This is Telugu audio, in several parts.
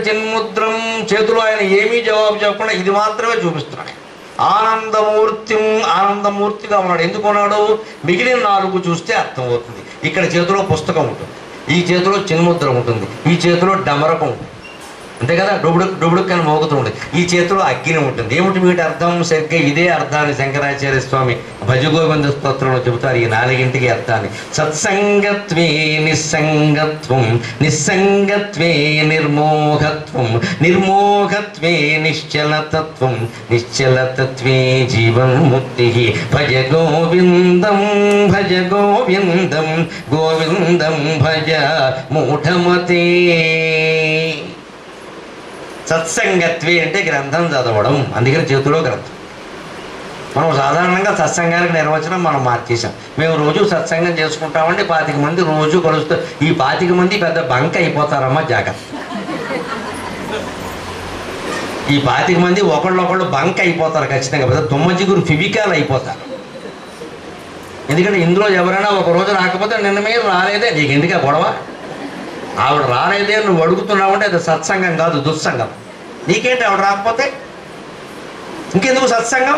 చిన్ముద్రం చేతిలో ఆయన ఏమీ జవాబు చెప్పకుండా ఇది మాత్రమే చూపిస్తున్నాడు ఆనందమూర్తి ఆనందమూర్తిగా ఉన్నాడు ఎందుకు ఉన్నాడు మిగిలిన నాలుగు చూస్తే అర్థమవుతుంది ఇక్కడ చేతిలో పుస్తకం ఉంటుంది ఈ చేతిలో చిన్ముద్ర ఉంటుంది ఈ చేతిలో డమరకం ఉంటుంది అంతే కదా డొబుడు డొబుడుక్ అని మోగుతుంది ఈ చేతిలో అగ్ని ఉంటుంది ఏమిటి వీటి అర్థం సరిగ్గా ఇదే అర్థాన్ని శంకరాచార్య స్వామి భజగోవింద స్తోత్రంలో చెబుతారు ఈ నాలుగింటికి అర్థాన్ని సత్సంగత్వే నిస్సంగత్వం నిస్సంగత్వే నిర్మోహత్వం నిర్మోహత్వే నిశ్చలతత్వం నిశ్చలతత్వే జీవన్ముక్తి భజ గోవిందం భజ గోవిందం గోవిందం భజ మూఢమతే సత్సంగత్వే అంటే గ్రంథం చదవడం అందుకని చేతిలో గ్రంథం మనం సాధారణంగా సత్సంగానికి నిర్వచనం మనం మార్చేసాం మేము రోజు సత్సంగం చేసుకుంటామంటే పాతిక మంది రోజు కలుస్తూ ఈ పాతిక మంది పెద్ద బంక్ అయిపోతారమ్మా జాగ్రత్త ఈ పాతిక మంది ఒకళ్ళొకళ్ళు బంక్ అయిపోతారు ఖచ్చితంగా పెద్ద తుమ్మజిగురు ఫివికాల్ అయిపోతారు ఎందుకంటే ఇందులో ఎవరైనా ఒక రోజు రాకపోతే నిన్న మీరు రాలేదే నీకు ఎందుకే గొడవ ఆవిడ రాలేదే నువ్వు అడుగుతున్నావంటే అది సత్సంగం కాదు దుస్సంగం నీకేంటి ఆవిడ రాకపోతే ఇంకెందుకు సత్సంగం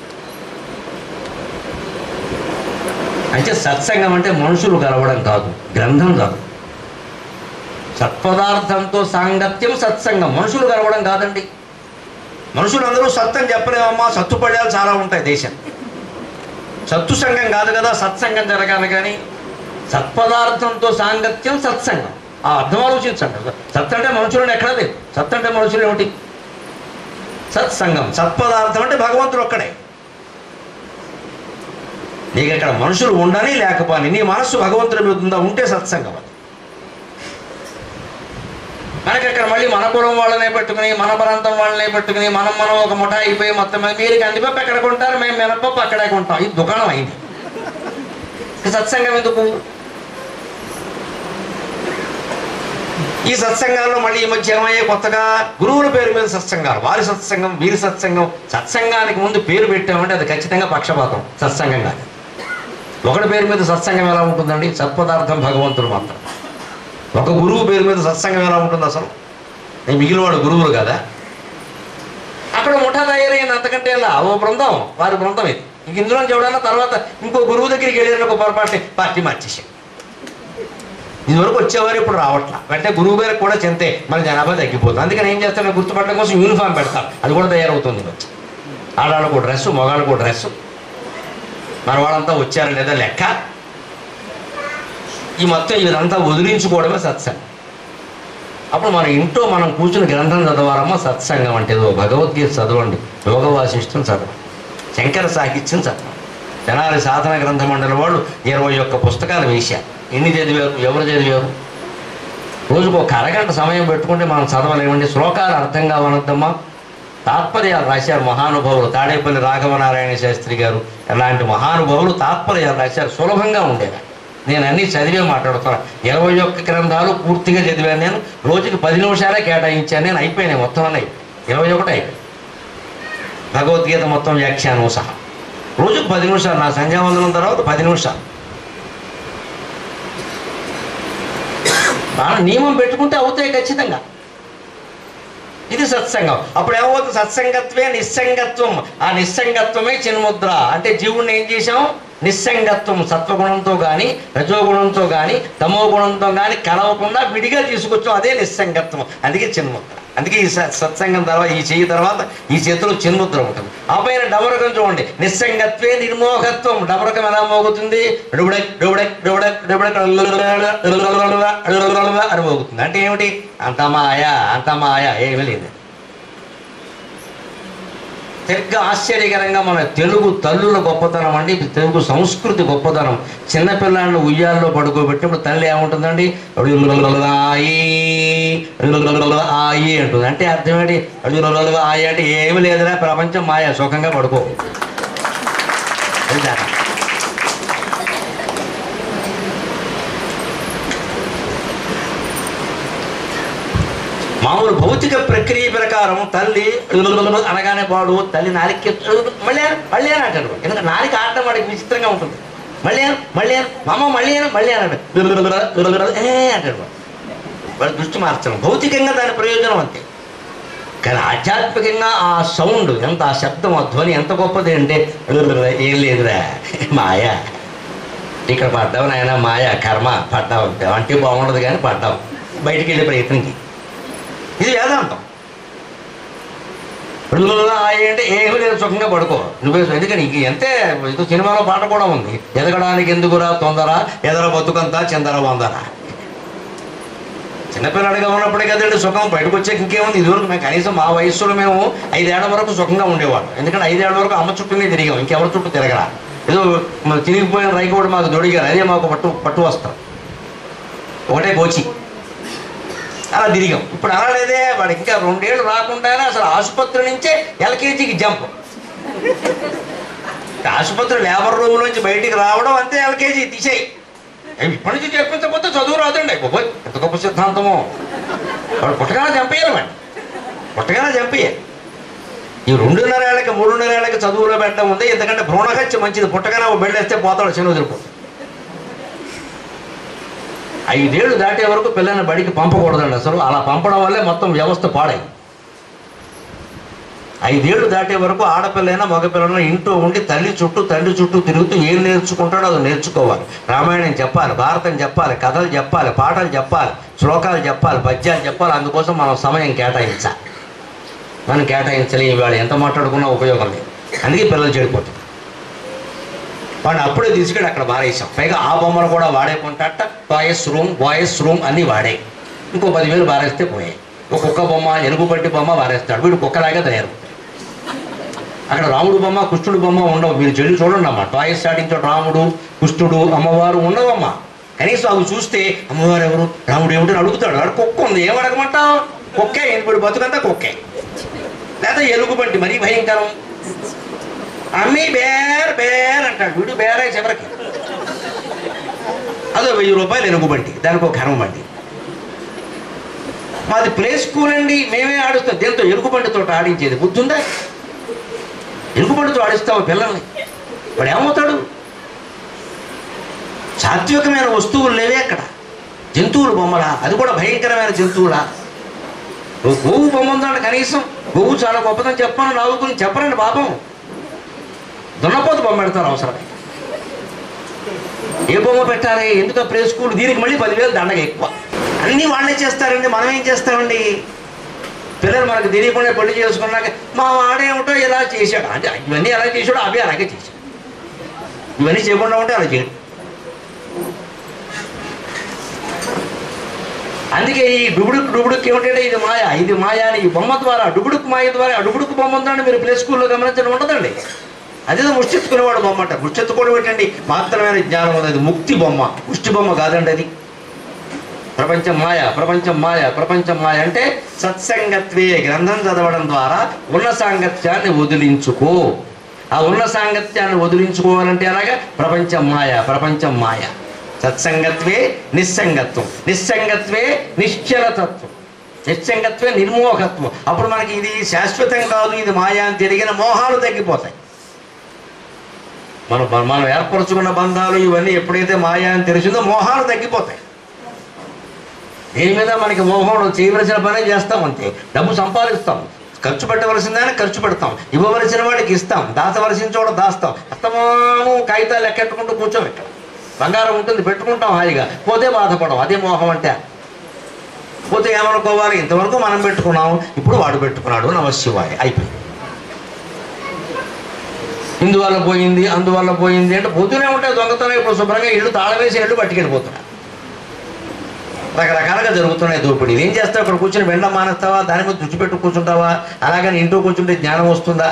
అయితే సత్సంగం అంటే మనుషులు కలవడం కాదు గ్రంథం కాదు సత్పదార్థంతో సాంగత్యం సత్సంగం మనుషులు కలవడం కాదండి మనుషులందరూ సత్యం చెప్పలేమమ్మా సత్తుపడ్యాలు చాలా ఉంటాయి దేశం సత్తు సంఘం కాదు కదా సత్సంగం జరగాలి కానీ సత్పదార్థంతో సాంగత్యం సత్సంగం ఆ అర్థం ఆలోచించండి సత్ అంటే మనుషులను ఎక్కడ లేదు సత్ అంటే మనుషులు ఏమిటి సత్సంగం సత్పదార్థం అంటే భగవంతుడు ఒక్కడే నీకు ఇక్కడ మనుషులు ఉండని లేకపోని నీ మనస్సు భగవంతుడి మీద ఉందా ఉంటే సత్సంగం అది మనకి అక్కడ మళ్ళీ మన కులం వాళ్ళనే పెట్టుకుని మన ప్రాంతం వాళ్ళనే పెట్టుకుని మనం మనం ఒక ముఠ అయిపోయి మొత్తం మీద మీరు కందిపప్పు ఎక్కడ కొంటారు మేము మినపప్పు అక్కడే కొంటాం ఇది దుకాణం అయింది ఇక సత్సంగం ఎందుకు ఈ సత్సంగాల్లో మళ్ళీ ఈ మధ్య ఏమయ్యే కొత్తగా గురువుల పేరు మీద సత్సంగాలు వారి సత్సంగం వీరి సత్సంగం సత్సంగానికి ముందు పేరు పెట్టామంటే అది ఖచ్చితంగా పక్షపాతం సత్సంగం కాదు ఒకటి పేరు మీద సత్సంగం ఎలా ఉంటుందండి సత్పదార్థం భగవంతుడు మాత్రం ఒక గురువు పేరు మీద సత్సంగం ఎలా ఉంటుంది అసలు నేను మిగిలినవాడు గురువులు కదా అక్కడ ముఠా తయారైంది అంతకంటే ఎలా ఓ బృందం వారి బృందం ఇది ఇంక ఇందులో చూడాలా తర్వాత ఇంకో గురువు దగ్గరికి వెళ్ళిన ఒక పొరపాటు పార్టీ మార్చేసాం ఇదివరకు వచ్చేవారు ఇప్పుడు రావట్లా వెంటనే గురువు గారికి కూడా చెంతే మన జనాభా తగ్గిపోతుంది అందుకని ఏం చేస్తాను గుర్తుపట్టడం కోసం యూనిఫామ్ పెడతాం అది కూడా తయారవుతుంది వచ్చి ఆడవాళ్ళకు డ్రెస్సు మగాళ్ళకు డ్రెస్సు మన వాళ్ళంతా వచ్చారా లేదా లెక్క ఈ మొత్తం ఇదంతా వదిలించుకోవడమే సత్సంగం అప్పుడు మన ఇంట్లో మనం కూర్చుని గ్రంథం చదవాలమ్మా సత్సంగం అంటే ఏదో భగవద్గీత చదవండి యోగ వాసిష్టం చదవండి శంకర సాహిత్యం చదవండి తెనాలి సాధన గ్రంథ మండలి వాళ్ళు ఇరవై ఒక్క పుస్తకాలు వేశారు ఎన్ని చదివారు ఎవరు చదివారు రోజుకు ఒక అరగంట సమయం పెట్టుకుంటే మనం చదవలేమండి శ్లోకాలు అర్థం కావనద్దమ్మా తాత్పర్యాలు రాశారు మహానుభావులు తాడేపల్లి రాఘవనారాయణ శాస్త్రి గారు అలాంటి మహానుభావులు తాత్పర్యాలు రాశారు సులభంగా ఉండేవి నేను అన్ని చదివే మాట్లాడుతున్నాను ఇరవై ఒక్క గ్రంథాలు పూర్తిగా చదివాను నేను రోజుకి పది నిమిషాలే కేటాయించాను నేను అయిపోయినాయి మొత్తం అన్నీ ఇరవై ఒకటి అయిపోయి భగవద్గీత మొత్తం వ్యాఖ్యానం సహా రోజుకు పది నిమిషాలు నా సంధ్యావందనం తర్వాత పది నిమిషాలు బాగా నియమం పెట్టుకుంటే అవుతాయి ఖచ్చితంగా ఇది సత్సంగం అప్పుడు ఏమవుతుంది సత్సంగత్వే నిస్సంగత్వం ఆ నిస్సంగత్వమే చిన్ముద్ర అంటే జీవుణ్ణి ఏం చేశాం నిస్సంగత్వం సత్వగుణంతో కానీ రజోగుణంతో కానీ తమో గుణంతో కానీ కలవకుండా విడిగా తీసుకొచ్చాం అదే నిస్సంగత్వం అందుకే చిన్ముద్ర అందుకే ఈ స- సత్సంగం తర్వాత ఈ చెయ్యి తర్వాత ఈ చేతిలో చిన్ముద్ర ఉంటుంది ఆ పైన డమరకం చూడండి నిస్సంగత్వే నిర్మోహత్వం డమరకం ఎలా మోగుతుంది డుబడక్ డుబడక్ డుబడక్ డుబడక్ అని మోగుతుంది అంటే ఏమిటి అంత మాయ అంత మాయ ఏమీ లేదు సరిగ్గా ఆశ్చర్యకరంగా మన తెలుగు తల్లుల గొప్పతనం అండి ఇది తెలుగు సంస్కృతి గొప్పతనం చిన్నపిల్లాన్ని ఉయ్యాల్లో పడుకోబెట్టినప్పుడు తల్లి ఏముంటుందండి ఆయి ఆయి అంటుంది అంటే అర్థం ఏంటి ఆయి అంటే ఏమి లేదురా ప్రపంచం మాయ సుఖంగా పడుకో అది దాని అర్థం. మామూలు భౌతిక ప్రక్రియ ప్రకారం తల్లి అనగానే వాడు తల్లి నాలిక మళ్ళీ అను, మళ్ళీ అని అంటాడు ఎందుకంటే నాలిక ఆడటం వాడికి విచిత్రంగా ఉంటుంది మళ్ళీ అను, మళ్ళీ అను, మామ మళ్ళీ అను, మళ్ళీ అని అంటాడు ఏ అంటాడు వాడు వాళ్ళ దృష్టి మార్చడం భౌతికంగా దాని ప్రయోజనం అంతే కానీ ఆధ్యాత్మికంగా ఆ సౌండ్ ఎంత ఆ శబ్దం ఆ ధ్వని ఎంత గొప్పది అంటే ఏం లేదురా మాయ ఇక్కడ పడ్డావు నాయన మాయ కర్మ పడ్డావు అంతే అంటే బాగుండదు కానీ పడ్డావు బయటికి వెళ్ళే ప్రయత్నంకి ఇది వేదాంతం ఆయ అంటే ఏమీ లేదు సుఖంగా పడుకో నువ్వే ఎందుకని ఇంక ఎంతే ఇది సినిమాలో పాట కూడా ఉంది ఎదగడానికి ఎందుకురా తొందర ఎదర బతుకంతా చిందర వందరా చిన్నపిల్లడిగా ఉన్నప్పుడే కదండి సుఖం బయటకు వచ్చాక ఇంకేముంది ఇదివరకు మేము కనీసం మా వయస్సులో మేము ఐదేళ్ల వరకు సుఖంగా ఉండేవాళ్ళం ఎందుకంటే ఐదేళ్ల వరకు అమ్మ చుట్టూనే తిరిగాం ఇంకెవరి చుట్టూ తిరగరా ఏదో మన తిరిగిపోయిన రైకి కూడా మాకు దొడిగారు అదే మాకు పట్టు పట్టు వస్తాం ఒకటే కోచి అలా తిరిగాం ఇప్పుడు అలా లేదే వాడు ఇంకా రెండేళ్ళు రాకుండానే అసలు ఆసుపత్రి నుంచే ఎల్కేజీకి జంప్ ఆసుపత్రి లేబర్ రూమ్ నుంచి బయటికి రావడం అంతే ఎల్కేజీ తీసేయి ఏం ఇప్పటి నుంచి చెప్పించకపోతే చదువు రాదండి గొప్ప ఎంత గొప్ప సిద్ధాంతమో వాడు పుట్టగానే చంపేయాలి వాడిని పుట్టగానే చంపేయాలి ఈ రెండున్నర ఏళ్ళకి మూడున్నర ఏళ్ళకి చదువులో పెట్టడం ఉంది ఎందుకంటే భ్రూణహత్య మంచిది పుట్టగానే ఓ బెళ్ళేస్తే పోతాడు శని వదిలిపోతాడు ఐదేళ్లు దాటే వరకు పిల్లల్ని బడికి పంపకూడదండి అసలు అలా పంపడం వల్లే మొత్తం వ్యవస్థ పాడై ఐదేళ్లు దాటే వరకు ఆడపిల్లైనా మగపిల్లైనా ఇంట్లో ఉండి తల్లి చుట్టూ తండ్రి చుట్టూ తిరుగుతూ ఏం నేర్చుకుంటాడో అది నేర్చుకోవాలి రామాయణం చెప్పాలి భారతం చెప్పాలి కథలు చెప్పాలి పాటలు చెప్పాలి శ్లోకాలు చెప్పాలి పద్యాలు చెప్పాలి అందుకోసం మనం సమయం కేటాయించాలి మనం కేటాయించలే ఇవాళ ఎంత మాట్లాడుకున్నా ఉపయోగం లేదు అందుకే పిల్లలు చెడిపోతారు వాడిని అప్పుడే తీసుకెళ్ళి అక్కడ వారేసాం పైగా ఆ బొమ్మలు కూడా వాడేకుంటాట బాయ్స్ రూమ్ బాయ్స్ రూమ్ అన్నీ వాడే ఇంకో పదివేలు వారేస్తే పోయాయి ఒక కుక్క బొమ్మ ఎనుగు పట్టి బొమ్మ వారేస్తాడు వీడు కుక్కలాగా తయారు అక్కడ రాముడు బొమ్మ కృష్ణుడు బొమ్మ ఉండవు మీరు చెల్లి చూడండి అమ్మా టాయ్స్ ఆడించే రాముడు కృష్ణుడు అమ్మవారు ఉండవమ్మా కనీసం అవి చూస్తే అమ్మవారు ఎవరు రాముడు ఏమిటి అని అడుగుతాడు వాడు కుక్క ఉంది ఏం అడగమంటావు కుక్కే ఇప్పుడు బతుకంతా కుక్కే లేదా ఎలుగుబంటి మరీ భయంకరం అమ్మి బేర్ బేర్ అంటాడు వీడు బేరే చివరికి అదో వెయ్యి రూపాయలు ఎనుగుబంటి దానికి ఒక ఘనం బండి మాది ప్లే స్కూల్ అండి మేమే ఆడుస్తాం దీంతో ఎలుగుబంటితో ఆడించేది బుద్ధుందా ఎలుగుబంటితో ఆడిస్తావు పిల్లల్ని వాడు ఏమవుతాడు సాత్వికమైన వస్తువులు లేవే అక్కడ జంతువులు బొమ్మలా అది కూడా భయంకరమైన జంతువులా ఓ గోవు బొమ్మ ఉందండి కనీసం గోవు చాలా గొప్పదని చెప్పను నవ్వుకుని చెప్పరండి పాపం దున్నపోతు బొమ్మ పెడతారు అవసరమే ఏ బొమ్మ పెట్టాలి ఎందుకు ప్లే స్కూల్ దీనికి మళ్ళీ పదివేలు దండగ ఎక్కువ అన్నీ వాళ్ళే చేస్తారండి మనం ఏం చేస్తామండి పిల్లలు మనకు తెలియకుండా పెళ్లి చేసుకున్నాక మా వాడేమిటో ఇలా చేశాడు అంటే ఇవన్నీ ఎలా చేశాడో అవి అలాగే చేశాడు ఇవన్నీ చేయకుండా ఉంటే అలా చేయడు అందుకే ఈ డుబుడుక్ డుబుడుక్ ఏమిటంటే ఇది మాయ ఇది మాయ అని ఈ బొమ్మ ద్వారా డుబుడుక్ మాయ ద్వారా ఆ డుబుడుక్ బొమ్మ ఉందండి మీరు ప్లే స్కూల్లో గమనించడం ఉండదండి అదేదో ముష్టెత్తుకునేవాడు బొమ్మ అంట ముష్టెత్తుకోవడం ఏంటండి మాత్రమైన జ్ఞానం ఉంది అది ముక్తి బొమ్మ ముష్టి బొమ్మ కాదండి అది ప్రపంచం మాయ ప్రపంచం మాయ ప్రపంచం మాయ అంటే సత్సంగత్వే గ్రంథం చదవడం ద్వారా ఉన్న సాంగత్యాన్ని వదిలించుకో ఆ ఉన్న సాంగత్యాన్ని వదిలించుకోవాలంటే అలాగా ప్రపంచం మాయ ప్రపంచం మాయ సత్సంగత్వే నిస్సంగత్వం నిస్సంగత్వే నిశ్చలతత్వం నిశ్చంగత్వే నిర్మోహత్వం అప్పుడు మనకి ఇది శాశ్వతం కాదు ఇది మాయా అని తిరిగిన మోహాలు తగ్గిపోతాయి మనం మనం ఏర్పరచుకున్న బంధాలు ఇవన్నీ ఎప్పుడైతే మాయా అని తెలిసిందో మోహాలు తగ్గిపోతాయి దీని మీద మనకి మోహం చేయవలసిన పనే చేస్తాం అంతే డబ్బు సంపాదిస్తాం ఖర్చు పెట్టవలసిందని ఖర్చు పెడతాం ఇవ్వవలసిన వాడికి ఇస్తాం దాచవలసిన చోట దాస్తాం అస్తమాను కాగితాలు లెక్కెట్టుకుంటూ కూర్చోబెట్టాం బంగారం ఉంటుంది పెట్టుకుంటాం హాయిగా పోతే బాధపడం అదే మోహం అంటే పోతే ఏమనుకోవాలి ఇంతవరకు మనం పెట్టుకున్నాం ఇప్పుడు వాడు పెట్టుకున్నాడు నమశివాయ అయిపోయింది ఇందువల్ల పోయింది అందువల్ల పోయింది అంటే పోతూనే ఉంటాయి దొంగతనం ఇప్పుడు శుభ్రంగా ఇల్లు తాళవేసి ఇల్లు పట్టుకెళ్ళిపోతున్నాడు రకరకాలుగా జరుగుతున్నాయి దోపిడీలు ఏం చేస్తావు ఇక్కడ కూర్చొని వెండం మానేస్తావా దాని మీద దృష్టి పెట్టు కూర్చుంటావా అలాగని ఇంట్లో కూర్చుంటే జ్ఞానం వస్తుందా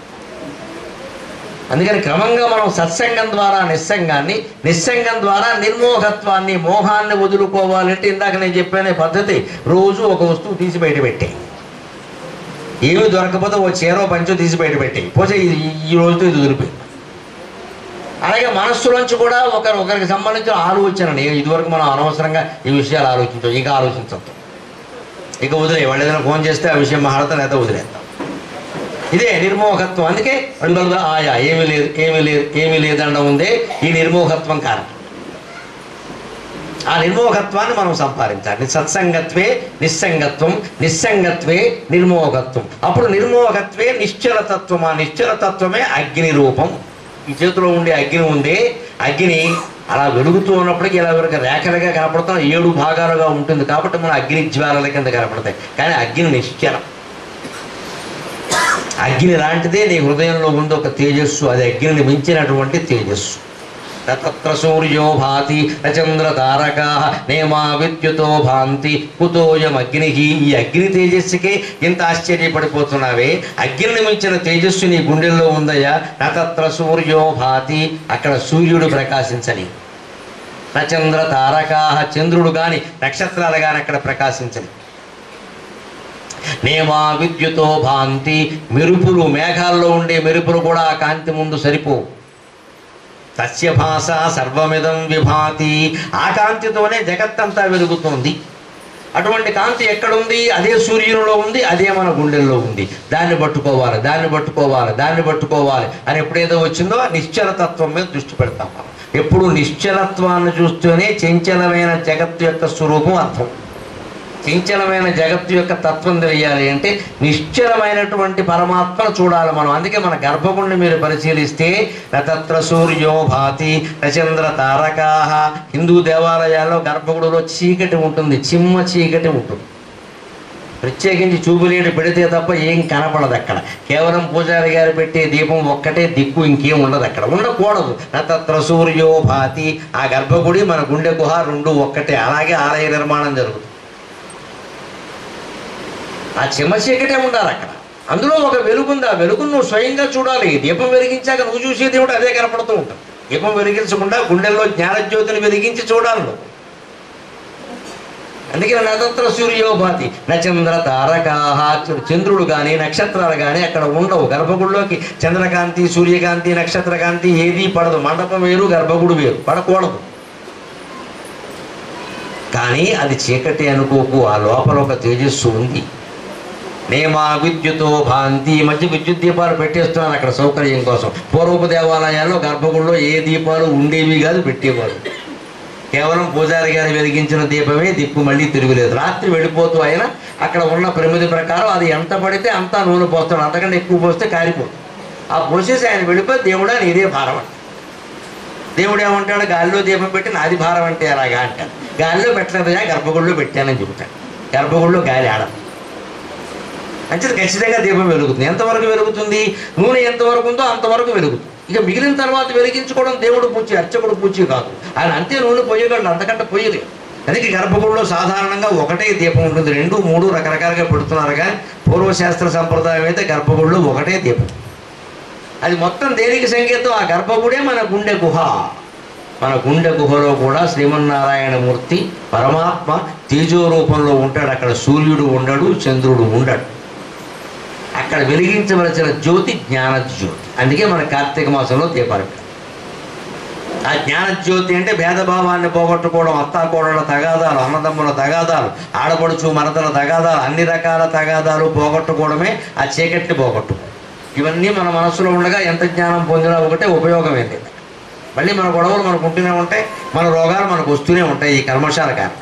అందుకని క్రమంగా మనం సత్సంగం ద్వారా నిస్సంగాన్ని నిస్సంగం ద్వారా నిర్మోహత్వాన్ని మోహాన్ని వదులుకోవాలంటే ఇందాక నేను చెప్పాను ఈ పద్ధతి రోజు ఒక వస్తువు తీసి బయట పెట్టే ఏమీ దొరకకపోతే ఓ చీరో పంచో తీసి బయట పెట్టేయి పోతే ఈ- ఈ- ఈ రోజుతో ఇది వదిలిపోయింది అలాగే మనస్సులోంచి కూడా ఒకరు ఒకరికి సంబంధించిన ఆలోచన ఇదివరకు మనం అనవసరంగా ఈ విషయాలు ఆలోచించాం ఇక ఆలోచించద్దు ఇక వదిలే వాళ్ళు ఏదైనా ఫోన్ చేస్తే ఆ విషయం మాట్లాడతాం లేదా వదిలేద్దాం ఇదే నిర్మోహత్వం అందుకే రెండోగా ఆయా ఏమీ లేదు ఏమీ లేదు ఏమీ లేదనడం ఉందే ఈ నిర్మోహత్వం కారణం ఆ నిర్మోహత్వాన్ని మనం సంపాదించాలి సత్సంగత్వే నిస్సంగత్వం నిస్సంగత్వే నిర్మోహత్వం అప్పుడు నిర్మోహత్వే నిశ్చలతత్వం ఆ నిశ్చలతత్వమే అగ్ని రూపం ఈ చేతిలో ఉండే అగ్ని ఉందే అగ్ని అలా వెలుగుతూ ఉన్నప్పటికీ ఇలా వరకు రేఖలుగా కనపడతాం ఏడు భాగాలుగా ఉంటుంది కాబట్టి మన అగ్ని జ్వాలల కింద కనపడతాయి కానీ అగ్ని నిశ్చలం అగ్ని లాంటిదే నీ హృదయంలో ఉంది ఒక తేజస్సు అది అగ్నిని మించినటువంటి తేజస్సు తత్ర సూర్యో భాతి నచంద్ర తారకా నేమా విద్యుతో భాంతి కుతోయం అగ్ని ఈ అగ్ని తేజస్సుకే ఇంత ఆశ్చర్యపడిపోతున్నావే అగ్నిని మించిన తేజస్సు నీ గుండెల్లో ఉందయ్యా నతత్ర సూర్యో భాతి అక్కడ సూర్యుడు ప్రకాశించని నచంద్ర తారకా చంద్రుడు గాని నక్షత్రాలు గాని అక్కడ ప్రకాశించని నేమా విద్యుతో భాంతి మెరుపులు మేఘాల్లో ఉండే మెరుపులు కూడా ఆ కాంతి ముందు సరిపోవు తస్య భాష సర్వమిదం విభాతి ఆ కాంతితోనే జగత్తంతా వెలుగుతుంది అటువంటి కాంతి ఎక్కడుంది అదే సూర్యునిలో ఉంది అదే మన గుండెల్లో ఉంది దాన్ని పట్టుకోవాలి దాన్ని పట్టుకోవాలి దాన్ని పట్టుకోవాలి అని ఎప్పుడేదో వచ్చిందో ఆ నిశ్చలతత్వం మీద దృష్టి పెడతాం మనం ఎప్పుడు నిశ్చలత్వాన్ని చూస్తూనే చంచలమైన జగత్తు యొక్క స్వరూపం అర్థం చంచలమైన జగత్తు యొక్క తత్వం తెలియాలి అంటే నిశ్చలమైనటువంటి పరమాత్మను చూడాలి మనం అందుకే మన గర్భగుండి మీరు పరిశీలిస్తే నతత్ర సూర్యో భాతి నచంద్ర తారకా హిందూ దేవాలయాల్లో గర్భగుడిలో చీకటి ఉంటుంది చిమ్మ చీకటి ఉంటుంది ప్రత్యేకించి చూపులేడు పెడితే తప్ప ఏం కనపడదు అక్కడ కేవలం పూజారి గారు పెట్టే దీపం ఒక్కటే దిక్కు ఇంకేం ఉండదు అక్కడ ఉండకూడదు నతత్ర సూర్యో భాతి ఆ గర్భగుడి మన గుండె గుహ రెండు ఒక్కటే అలాగే ఆలయ నిర్మాణం జరుగుతుంది ఆ చిమ్మ చీకటే ఉండాలి అక్కడ అందులో ఒక వెలుగు ఉంది ఆ వెలుగును నువ్వు స్వయంగా చూడాలి దీపం వెలిగించాక నువ్వు చూసేది కూడా అదే కనపడుతూ ఉంటుంది దీపం వెలిగించకుండా గుండెల్లో జ్ఞానజ్యోతిని వెలిగించి చూడాలి నువ్వు అందుకే నతంత్ర సూర్యోభాతి నచంద్ర తారకాహ చంద్రుడు కానీ నక్షత్రాలు కానీ అక్కడ ఉండవు గర్భగుడిలోకి చంద్రకాంతి సూర్యకాంతి నక్షత్రకాంతి ఏదీ పడదు మండపం వేరు గర్భగుడి వేరు పడకూడదు కానీ అది చీకటి అనుకోకు ఆ లోపల ఒక తేజస్సు ఉంది నేమా విద్యుతో భాంతి ఈ మధ్య విద్యుత్ దీపాలు పెట్టేస్తున్నాను అక్కడ సౌకర్యం కోసం పూర్వపు దేవాలయాల్లో గర్భగుడిలో ఏ దీపాలు ఉండేవి కాదు పెట్టేవారు కేవలం పూజారి గారు వెలిగించిన దీపమే దిక్కు మళ్ళీ తిరుగులేదు రాత్రి వెళ్ళిపోతూ అయినా అక్కడ ఉన్న ప్రమిది ప్రకారం అది ఎంత పడితే అంతా నూనె పోస్తాడు అంతకంటే ఎక్కువ పోస్తే కారిపోతుంది ఆ పోసేసి ఆయన వెళ్ళిపోయి దేవుడా నీదే భారం అంట దేవుడు ఏమంటాడు గాలిలో దీపం పెట్టి నాది భారం అంటే అలాగా అంటాడు గాలిలో పెట్టలేదయా గర్భగుడిలో పెట్టానని చెబుతాడు గర్భగుడిలో గాలి ఆడదు అంటే ఖచ్చితంగా దీపం వెలుగుతుంది ఎంతవరకు వెలుగుతుంది నూనె ఎంతవరకు ఉందో అంతవరకు వెలుగుతుంది ఇక మిగిలిన తర్వాత వెలిగించుకోవడం దేవుడు పూచి అర్చకుడు పూచి కాదు ఆయన అంతే నూనె పోయగలడు అంతకంటే పోయలేదు అందుకే గర్భగుడిలో సాధారణంగా ఒకటే దీపం ఉంటుంది రెండు మూడు రకరకాలుగా పెడుతున్నారు కానీ పూర్వశాస్త్ర సంప్రదాయం అయితే గర్భగుడిలో ఒకటే దీపం అది మొత్తం దేనికి సంకేతం ఆ గర్భగుడే మన గుండె గుహ మన గుండె గుహలో కూడా శ్రీమన్నారాయణమూర్తి పరమాత్మ తేజో రూపంలో ఉంటాడు అక్కడ సూర్యుడు ఉండడు చంద్రుడు ఉండడు అక్కడ వెలిగించవలసిన జ్యోతి జ్ఞాన జ్యోతి అందుకే మన కార్తీక మాసంలో దీపాలు పెడతాం. ఆ జ్ఞాన జ్యోతి అంటే భేదభావాన్ని పోగొట్టుకోవడం అత్తాకోడల తగాదాలు అన్నదమ్ముల తగాదాలు ఆడపడుచు మరదల తగాదాలు అన్ని రకాల తగాదాలు పోగొట్టుకోవడమే ఆ చీకటిని పోగొట్టుకోవడం ఇవన్నీ మన మనసులో ఉండగా ఎంత జ్ఞానం పొందినా ఒకటే ఉపయోగం ఏంటి మళ్ళీ మన గొడవలు మనకు ఉంటూనే ఉంటాయి మన రోగాలు మనకు వస్తూనే ఉంటాయి ఈ కల్మషాల కారణంగా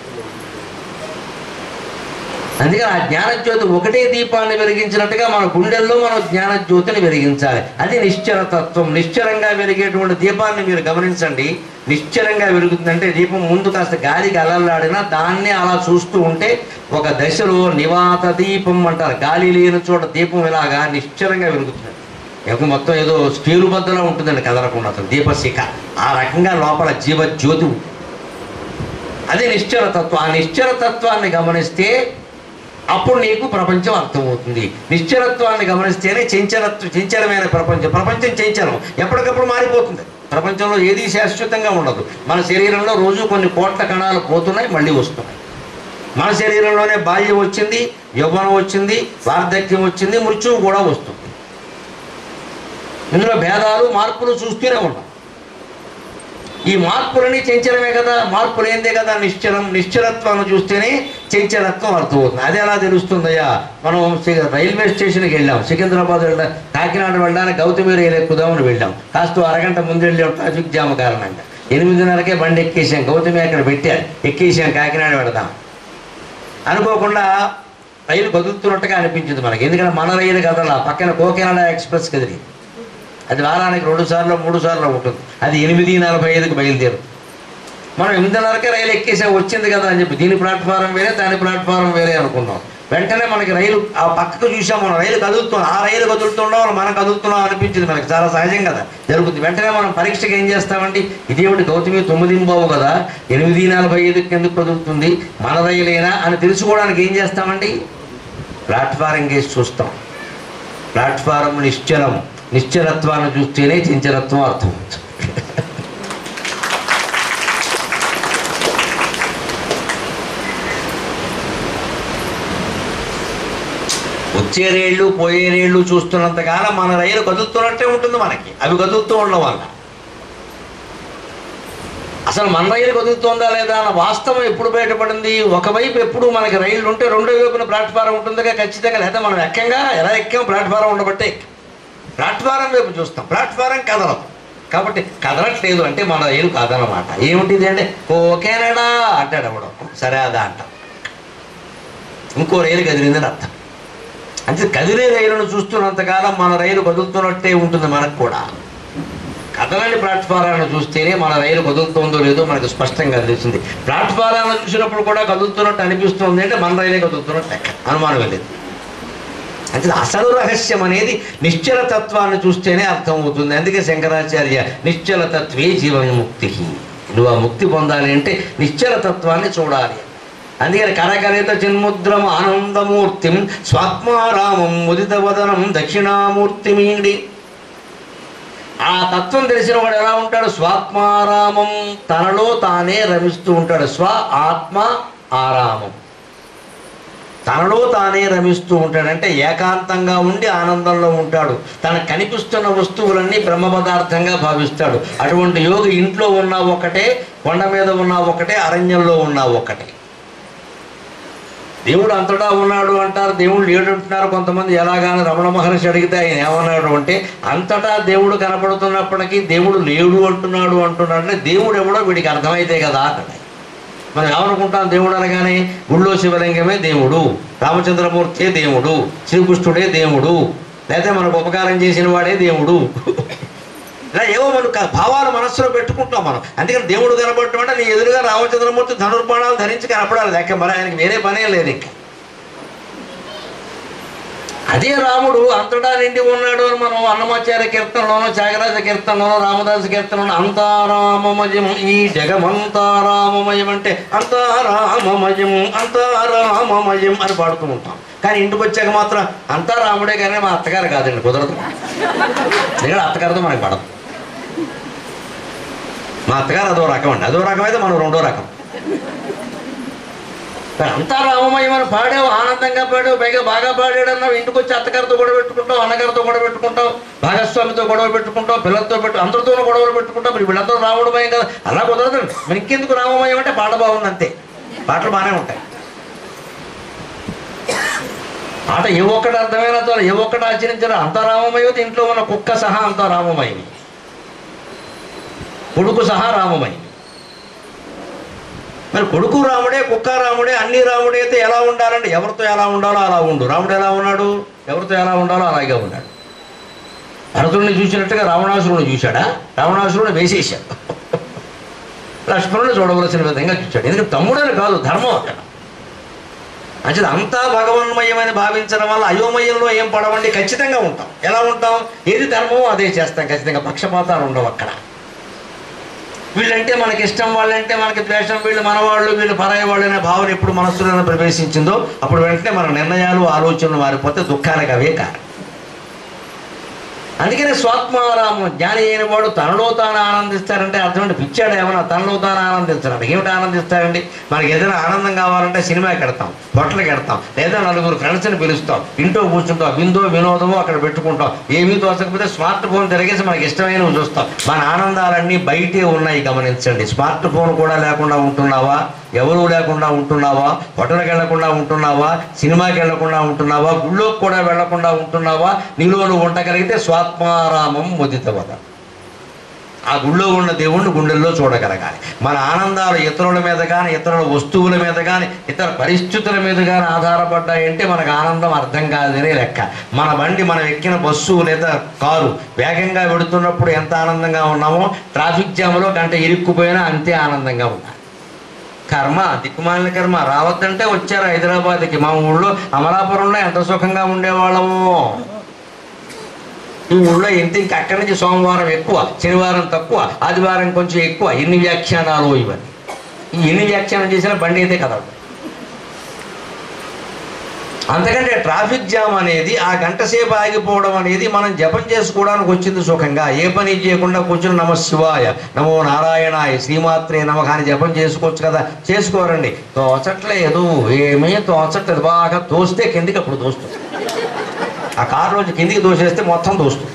అందుకే ఆ జ్ఞానజ్యోతి ఒకటే దీపాన్ని వెలిగించినట్టుగా మన గుండెల్లో మనం జ్ఞానజ్యోతిని వెలిగించాలి అది నిశ్చల తత్వం నిశ్చలంగా వెలిగేటువంటి దీపాన్ని మీరు గమనించండి నిశ్చలంగా వెలుగుతుందంటే దీపం ముందు కాస్త గాలికి అలల్లాడినా దాన్నే అలా చూస్తూ ఉంటే ఒక దశలో నివాత దీపం అంటారు గాలి లేని చోట దీపం ఇలాగా నిశ్చలంగా వెలుగుతుంది ఎప్పుడు మొత్తం ఏదో స్టీలు బద్దలా ఉంటుందండి కదలకుండా అసలు దీపశిఖ ఆ రకంగా లోపల జీవజ్యోతి ఉంటుంది అదే నిశ్చల తత్వం ఆ నిశ్చల తత్వాన్ని గమనిస్తే అప్పుడు నీకు ప్రపంచం అర్థమవుతుంది నిశ్చలత్వాన్ని గమనిస్తేనే చంచలత్వ చంచలమైన ప్రపంచం ప్రపంచం చంచలం ఎప్పటికప్పుడు మారిపోతుంది ప్రపంచంలో ఏది శాశ్వతంగా ఉండదు మన శరీరంలో రోజు కొన్ని కోట్ల కణాలు పోతున్నాయి మళ్ళీ వస్తున్నాయి మన శరీరంలోనే బాల్యం వచ్చింది యవ్వనం వచ్చింది వార్ధక్యం వచ్చింది మృత్యువు కూడా వస్తుంది ఇందులో భేదాలు మార్పులు చూస్తూనే ఉన్నాం ఈ మార్పులని చంచలమే కదా మార్పు లేనిదే కదా నిశ్చలం నిశ్చలత్వాన్ని చూస్తేనే చంచలత్వం అర్థమవుతుంది అది ఎలా తెలుస్తుందయ్యా మనం సి- రైల్వే స్టేషన్కి వెళ్ళాం సికింద్రాబాద్ వెళ్ళాం కాకినాడ వెళ్ళడానికి గౌతమి రైలు ఎక్కుదామని వెళ్ళాం కాస్త అరగంట ముందు వెళ్ళాం ట్రాఫిక్ జామ్ కారణంగా ఎనిమిదిన్నరకే బండి ఎక్కేసాం గౌతమి అక్కడ పెట్టారు ఎక్కేసాం కాకినాడ పెడదాం అనుకోకుండా రైలు కదులుతున్నట్టుగా అనిపించింది మనకి ఎందుకంటే మన రైలు కదలా పక్కన కోకినాడ ఎక్స్ప్రెస్ కదిలి అది వారానికి రెండు సార్లు మూడు సార్లు ఉంటుంది అది ఎనిమిది నలభై ఐదుకి బయలుదేరు మనం ఎనిమిదిన్నరకే రైలు ఎక్కేసా వచ్చింది కదా అని చెప్పి దీని ప్లాట్ఫారం వేరే దాని ప్లాట్ఫారం వేరే అనుకున్నాం వెంటనే మనకి రైలు ఆ పక్కకు చూసాం మనం రైలు కదులుతున్నాం ఆ రైలు కదులుతుండడం మనం కదులుతున్నాం అనిపించింది మనకి చాలా సహజం కదా జరుగుతుంది వెంటనే మనం పరీక్షకి ఏం చేస్తామండి ఇదేమిటి గౌతమి తొమ్మిది బావు కదా ఎనిమిది నలభై ఐదుకి ఎందుకు కదులుతుంది మన రైలేనా అని తెలుసుకోవడానికి ఏం చేస్తామండి ప్లాట్ఫారం కేసి చూస్తాం ప్లాట్ఫారం నిశ్చలం నిశ్చలత్వాన్ని చూస్తేనే చంచలత్వం అర్థమవుతుంది వచ్చే రేళ్ళు పోయే రేళ్ళు చూస్తున్నంతకాలం మన రైలు కదులుతున్నట్టే ఉంటుంది మనకి అవి కదులుతూ ఉండడం వల్ల అసలు మన రైలు కదులుతుందా లేదా అన్న వాస్తవం ఎప్పుడు బయటపడింది ఒకవైపు ఎప్పుడు మనకి రైళ్ళు ఉంటే రెండో వైపున ప్లాట్ఫారం ఉంటుందిగా ఖచ్చితంగా లేదా మనం ఎక్కంగా ఎలా ఎక్కాం ప్లాట్ఫారం ఉండబట్టే ప్లాట్ఫారం వైపు చూస్తాం ప్లాట్ఫారం కదలదు కాబట్టి కదలట్లేదు అంటే మన రైలు కాదనమాట ఏమిటిది అంటే ఓకేనాడా అంటాడు ఎవడో సరే అదా అంటాం ఇంకో రైలు కదిలిందని అర్థం అంటే కదిలే రైలును చూస్తున్నంతకాలం మన రైలు కదులుతున్నట్టే ఉంటుంది మనకు కూడా కదలని ప్లాట్ఫారాన్ని చూస్తేనే మన రైలు కదులుతుందో లేదో మనకు స్పష్టంగా తెలిసింది ప్లాట్ఫారాన్ని చూసినప్పుడు కూడా కదులుతున్నట్టు అనిపిస్తుంది అంటే మన రైలే కదులుతున్నట్టు లెక్క. అనుమానం లేదు అంటే అసలు రహస్యం అనేది నిశ్చల తత్వాన్ని చూస్తేనే అర్థమవుతుంది అందుకే శంకరాచార్య నిశ్చల తత్వే జీవన్ముక్తి నువ్వు ఆ ముక్తి పొందాలి అంటే నిశ్చల తత్వాన్ని చూడాలి అందుకని కరకలిత చిన్ముద్రం ఆనందమూర్తిం స్వాత్మారామం ముదిత వదనం దక్షిణామూర్తిమీడి ఆ తత్వం తెలిసిన వాడు ఎలా ఉంటాడు స్వాత్మారామం తనలో తానే రమిస్తూ ఉంటాడు స్వ ఆత్మ ఆరామం తనలో తానే రమిస్తూ ఉంటాడు అంటే ఏకాంతంగా ఉండి ఆనందంలో ఉంటాడు తనకు కనిపిస్తున్న వస్తువులన్నీ బ్రహ్మ పదార్థంగా భావిస్తాడు అటువంటి యోగి ఇంట్లో ఉన్నా ఒకటే కొండ మీద ఉన్నా ఒకటే అరణ్యంలో ఉన్నా ఒకటే దేవుడు అంతటా ఉన్నాడు అంటారు దేవుడు లేడు అంటున్నారు కొంతమంది ఎలాగాని రమణ మహర్షి అడిగితే ఆయన ఏమన్నాడు అంటే అంతటా దేవుడు కనపడుతున్నప్పటికీ దేవుడు లేడు అంటున్నాడు అంటున్నాడు అంటే దేవుడు ఎవడో వీడికి అర్థమైతే కదా అన్నాడు మనం ఏమనుకుంటాం దేవుడు అనగానే గుళ్ళో శివలింగమే దేవుడు రామచంద్రమూర్తే దేవుడు శ్రీకృష్ణుడే దేవుడు లేకపోతే మనకు ఉపకారం చేసిన వాడే దేవుడు ఇలా ఏవో మనం క- భావాలు మనస్సులో పెట్టుకుంటాం మనం అందుకని దేవుడు కనపడటం అంటే నీ ఎదురుగా రామచంద్రమూర్తి ధనుర్బాణాలు ధరించి కనపడాలి లేక మరి ఆయనకి వేరే పనే లేదు ఇంకా అదే రాముడు అంతటా నిండి ఉన్నాడు అని మనం అన్నమాచార్య కీర్తనలోనో త్యాగరాజ కీర్తనలోనో రామదాస కీర్తనలోనో అంతారామమయం ఈ జగమంతారామమయం అంటే అంతారామమయం అంతారామమయం అని పాడుతూ ఉంటాం కానీ ఇంటికి వచ్చాక మాత్రం అంతా రాముడే కానీ మా అత్తగారు కాదండి కుదరదు ఎందుకంటే అత్తగారితో మనకి పడదు మా అత్తగారు అదో రకం అండి అదో రకం అయితే మనం రెండో రకం మరి అంతా రామమయం అని పాడావు ఆనందంగా పాడావు పైగా బాగా పాడాడు అన్నావు ఇంటికి వచ్చి అత్తగారితో గొడవ పెట్టుకుంటావు అన్నగారితో గొడవ పెట్టుకుంటావు భాగస్వామితో గొడవ పెట్టుకుంటావు పిల్లలతో పెట్టు అందరితోనూ గొడవలు పెట్టుకుంటావు మరి వీళ్ళందరూ రావడమయం కదా అలా కుదరదండి మరి ఇంకెందుకు రామమయం అంటే పాట బాగుంది అంతే పాటలు బాగానే ఉంటాయి పాట ఏ ఒక్కటి అర్థమైన చాలు ఏ ఒక్కటి ఆచరించారో అంత రామమయం ఇంట్లో ఉన్న కుక్క సహా అంత రామమయం కొడుకు సహా రామమయం మరి కొడుకు రాముడే కుక్క రాముడే అన్ని రాముడే అయితే ఎలా ఉండాలండి ఎవరితో ఎలా ఉండాలో అలా ఉండు రాముడు ఎలా ఉన్నాడు ఎవరితో ఎలా ఉండాలో అలాగే ఉన్నాడు భరతుడిని చూసినట్టుగా రావణాసురుని చూశాడా రావణాసురుని వేసేశాడు లక్ష్మణుని చూడవలసిన విధంగా చూశాడు ఎందుకంటే తమ్ముడని కాదు ధర్మం అక్కడ అంటే అంతా భగవన్మయమని భావించడం వల్ల అయోమయంలో ఏం పడవండి ఖచ్చితంగా ఉంటాం ఎలా ఉంటాం ఏది ధర్మమో అదే చేస్తాం ఖచ్చితంగా పక్షపాతాలు ఉండవు అక్కడ వీళ్ళంటే మనకి ఇష్టం వాళ్ళంటే మనకి ద్వేషం వీళ్ళు మనవాళ్ళు వీళ్ళు పరాయి వాళ్ళు అనే భావన ఎప్పుడు మనస్సులో ప్రవేశించిందో అప్పుడు వెంటనే మన నిర్ణయాలు ఆలోచనలు మారిపోతే దుఃఖానికి అవే కారణం అందుకనే స్వాత్మారామం జ్ఞాని అయిన వాడు తనలో తాను ఆనందిస్తారంటే అర్థం ఏంటి పిచ్చాడు ఏమన్నా తనలో తాను ఆనందించడం ఏమిటి ఆనందిస్తారండి మనకి ఏదైనా ఆనందం కావాలంటే సినిమాకి వెడతాం హోటల్కి వెడతాం లేదా నలుగురు ఫ్రెండ్స్ని పిలుస్తాం ఇంట్లో కూర్చుంటాం విందో వినోదమో అక్కడ పెట్టుకుంటాం ఏమీ తోచకపోతే స్మార్ట్ ఫోన్ తిరిగేసి మనకి ఇష్టమైనవి చూస్తాం మన ఆనందాలన్నీ బయటే ఉన్నాయి గమనించండి స్మార్ట్ ఫోన్ కూడా లేకుండా ఉంటున్నావా ఎవరు లేకుండా ఉంటున్నావా హోటల్కి వెళ్లకుండా ఉంటున్నావా సినిమాకి వెళ్లకుండా ఉంటున్నావా గుళ్ళోకి కూడా వెళ్లకుండా ఉంటున్నావా నీలో నువ్వు ఉండగలిగితే స్వాత్మారామం ముదితవద ఆ గుళ్ళో ఉన్న దేవుణ్ణి గుండెల్లో చూడగలగాలి మన ఆనందాలు ఇతరుల మీద కానీ ఇతరుల వస్తువుల మీద కానీ ఇతర పరిస్థితుల మీద కానీ ఆధారపడ్డాయంటే మనకు ఆనందం అర్థం కాదనే లెక్క మన బండి మనం ఎక్కిన బస్సు లేదా కారు వేగంగా వెడుతున్నప్పుడు ఎంత ఆనందంగా ఉన్నామో ట్రాఫిక్ జామ్లో గంట ఇరుక్కుపోయినా అంతే ఆనందంగా ఉన్నాం కర్మ దిక్కుమాలిన కర్మ రావద్దంటే వచ్చారు హైదరాబాద్కి మా ఊళ్ళో అమలాపురంలో ఎంత సుఖంగా ఉండేవాళ్ళము ఈ ఊళ్ళో ఎంత ఇంక అక్కడి నుంచి సోమవారం ఎక్కువ శనివారం తక్కువ ఆదివారం కొంచెం ఎక్కువ ఎన్ని వ్యాఖ్యానాలు ఇవన్నీ ఈ ఎన్ని వ్యాఖ్యానం చేసినా బండి అయితే కదలదు అంతకంటే ట్రాఫిక్ జామ్ అనేది ఆ గంట సేపు ఆగిపోవడం అనేది మనం జపం చేసుకోవడానికి వచ్చింది సుఖంగా ఏ పని చేయకుండా కూర్చుని నమ శివాయ నమో నారాయణాయ శ్రీమాత్రే నమః అని జపం చేసుకోవచ్చు కదా చేసుకోరండి తోచట్లేదు ఏమీ తోచట్లేదు బాగా తోస్తే కిందికి అప్పుడు తోస్తుంది ఆ కారులోంచి కిందికి దోసేస్తే మొత్తం దోస్తుంది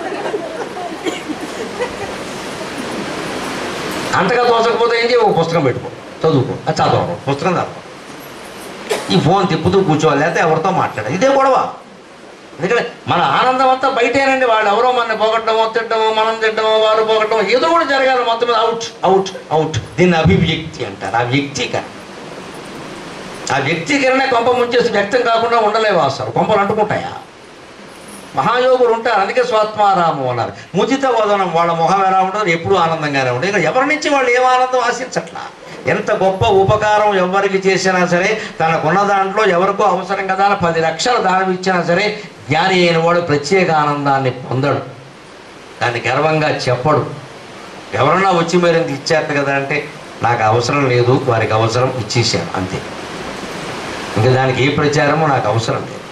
అంతగా తోచకపోతే ఏం చేయ ఒక పుస్తకం పెట్టుకో చదువుకో అది చదవడం పుస్తకం చదవడం ఈ ఫోన్ తిప్పుతూ కూర్చోవాలి లేకపోతే ఎవరితో మాట్లాడాలి ఇదే గొడవ ఎందుకంటే మన ఆనందం అంతా బయటేనండి వాళ్ళు ఎవరో మన పోగొట్టడమో తిట్టడమో మనం తిట్టడమో వారు పోగొట్టడమో ఏదో కూడా జరగాలి మొత్తం మీద అవుట్ అవుట్ అవుట్ దీన్ని అభివ్యక్తి అంటారు ఆ వ్యక్తీకరణ ఆ వ్యక్తీకరణ కొంప ముంచేసి వ్యక్తం కాకుండా ఉండలేవు అసలు కొంపలు అంటుకుంటాయా మహాయోగులు ఉంటారు అందుకే స్వాత్మారామం అన్నారు ముజిత వదనం వాళ్ళ మొహం ఎలా ఉంటుందో ఎప్పుడూ ఆనందంగానే ఉంటుంది ఇక ఎవరి నుంచి వాళ్ళు ఏం ఆనందం ఆశించట్లా ఎంత గొప్ప ఉపకారం ఎవరికి చేసినా సరే తనకున్న దాంట్లో ఎవరికో అవసరం కదా అని పది లక్షల దానం ఇచ్చినా సరే జ్ఞాని అయిన వాడు ప్రత్యేక ఆనందాన్ని పొందడు దాన్ని గర్వంగా చెప్పడు ఎవరన్నా వచ్చి మీరు ఇంత ఇచ్చారు కదా అంటే నాకు అవసరం లేదు వారికి అవసరం ఇచ్చేసాను అంతే ఇంకా దానికి ఏ ప్రచారమో నాకు అవసరం లేదు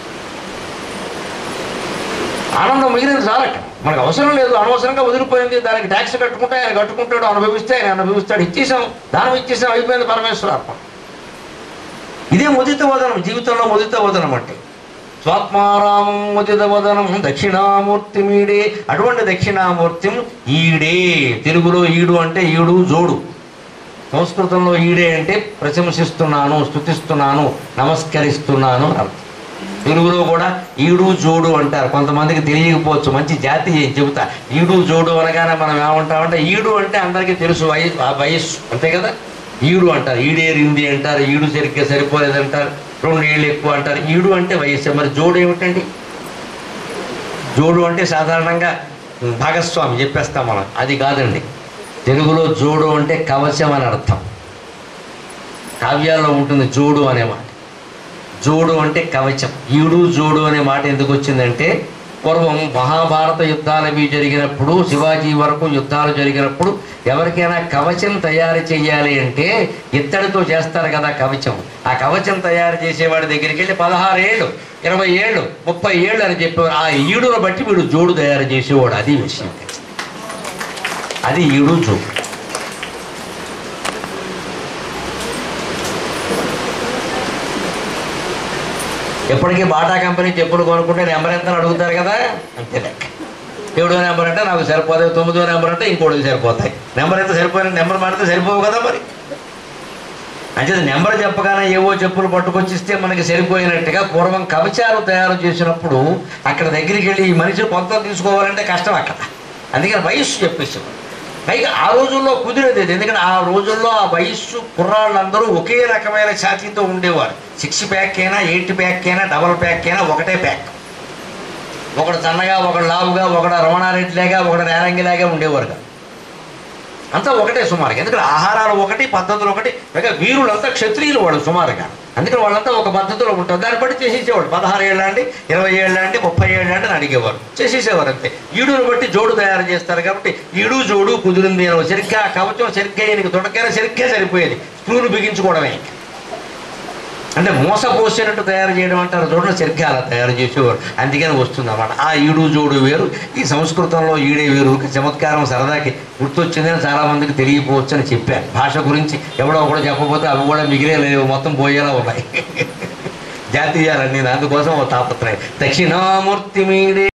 ఆనందం మిగిలింది చాలట మనకు అవసరం లేదు అనవసరంగా వదిలిపోయింది దానికి ట్యాక్స్ కట్టుకుంటే ఆయన కట్టుకుంటాడు అనుభవిస్తే ఆయన అనుభవిస్తాడు ఇచ్చేసాం దానం ఇచ్చేసాం అయిపోయింది పరమేశ్వర అర్పణ ఇదే ముదిత వదనం జీవితంలో ముదిత వదనం అంటే స్వాత్మారామం ముదిత వదనం దక్షిణామూర్తి మీడే అటువంటి దక్షిణామూర్తి ఈడే తెలుగులో ఈడు అంటే ఈడు జోడు సంస్కృతంలో ఈడే అంటే ప్రశంసిస్తున్నాను స్తుతిస్తున్నాను నమస్కరిస్తున్నాను అని అర్థం తెలుగులో కూడా ఈడు జోడు అంటారు కొంతమందికి తెలియకపోవచ్చు మంచి జాతి చెబుతా ఈడు జోడు అనగానే మనం ఏమంటామంటే ఈడు అంటే అందరికీ తెలుసు వయసు ఆ వయస్సు అంతే కదా ఈడు అంటారు ఈడేరింది అంటారు ఈడు సరిగ్గా సరిపోలేదంటారు రెండు ఏళ్ళు ఎక్కువ అంటారు ఈడు అంటే వయస్సు మరి జోడు ఏమిటండి జోడు అంటే సాధారణంగా భాగస్వామి చెప్పేస్తాం మనం అది కాదండి తెలుగులో జోడు అంటే కవచం అని అర్థం కావ్యాల్లో ఉంటుంది జోడు అనే మాట జోడు అంటే కవచం ఈడు జోడు అనే మాట ఎందుకు వచ్చిందంటే పూర్వం మహాభారత యుద్ధాలు అవి జరిగినప్పుడు శివాజీ వరకు యుద్ధాలు జరిగినప్పుడు ఎవరికైనా కవచం తయారు చేయాలి అంటే ఇత్తడితో చేస్తారు కదా కవచం ఆ కవచం తయారు చేసేవాడి దగ్గరికి వెళ్ళి పదహారు ఏళ్ళు ఇరవై ఏళ్ళు ముప్పై ఏళ్ళు అని చెప్పేవారు ఆ ఈడును బట్టి వీడు జోడు తయారు చేసేవాడు అది విషయం అది ఈడు జోడు ఎప్పటికీ బాటా కంపెనీ చెప్పులు కొనుక్కుంటే నెంబర్ ఎంత అని అడుగుతారు కదా అంతే లెక్క ఏడో నెంబర్ అంటే నాకు సరిపోతాయి తొమ్మిదో నెంబర్ అంటే ఇంకోటి సరిపోతాయి నెంబర్ ఎంత సరిపోయిన నెంబర్ మాడితే సరిపోవు కదా మరి అంటే నెంబర్ చెప్పగానే ఏవో చెప్పులు పట్టుకొచ్చిస్తే మనకి సరిపోయినట్టుగా పూర్వం కవచాలు తయారు చేసినప్పుడు అక్కడ దగ్గరికి వెళ్ళి ఈ మనిషి కొంత తీసుకోవాలంటే కష్టం అక్కడ అందుకని వయస్సు చెప్పేసేవారు పైగా ఆ రోజుల్లో కుదిరేది అది. ఎందుకంటే ఆ రోజుల్లో ఆ వయస్సు కుర్రాళ్ళందరూ ఒకే రకమైన ఛాతీతో ఉండేవారు సిక్స్ ప్యాక్ అయినా ఎయిట్ ప్యాక్ అయినా డబల్ ప్యాక్ అయినా ఒకటే ప్యాక్ ఒకడు సన్నగా ఒకడు లావుగా ఒకడు రమణారెడ్డిలాగా ఒకడు నేరంగిలాగా ఉండేవారు కాదు అంతా ఒకటే సుమారుగా ఎందుకంటే ఆహారాలు ఒకటి పద్ధతులు ఒకటి పైగా వీరులంతా క్షత్రియులు వాళ్ళు సుమారుగా అందుకని వాళ్ళంతా ఒక పద్ధతిలో ఉంటారు దాన్ని బట్టి చేసేసేవాడు పదహారు ఏళ్ళ అండి ఇరవై ఏళ్ళ అండి ముప్పై ఏళ్ళ అంటే అని అడిగేవారు చేసేసేవారు అంతే ఈడును బట్టి జోడు తయారు చేస్తారు కాబట్టి ఈడు జోడు కుదిరింది అని సరిగ్గా ఆ కవచం సరిగ్గా ఈయనకి తొడకైనా సరిగ్గా సరిపోయేది స్క్రూలు బిగించుకోవడమే అంటే మోసపోసినట్టు తయారు చేయడం అంటారు చూడండి సరిగ్గా అలా తయారు చేసేవారు అందుకని వస్తుంది అన్నమాట ఆ ఈడు జోడు వేరు ఈ సంస్కృతంలో ఈడే వేరు ఒక చమత్కారం సరదాకి గుర్తొచ్చిందని చాలా మందికి తెలియపోవచ్చు అని చెప్పాను భాష గురించి ఎవడో ఒకడో చెప్పకపోతే అవి కూడా మిగిలే లేవు మొత్తం పోయేలా ఉన్నాయి జాతీయాలన్నీ అందుకోసం ఓ తాపత్రయం దక్షిణామూర్తి మీడే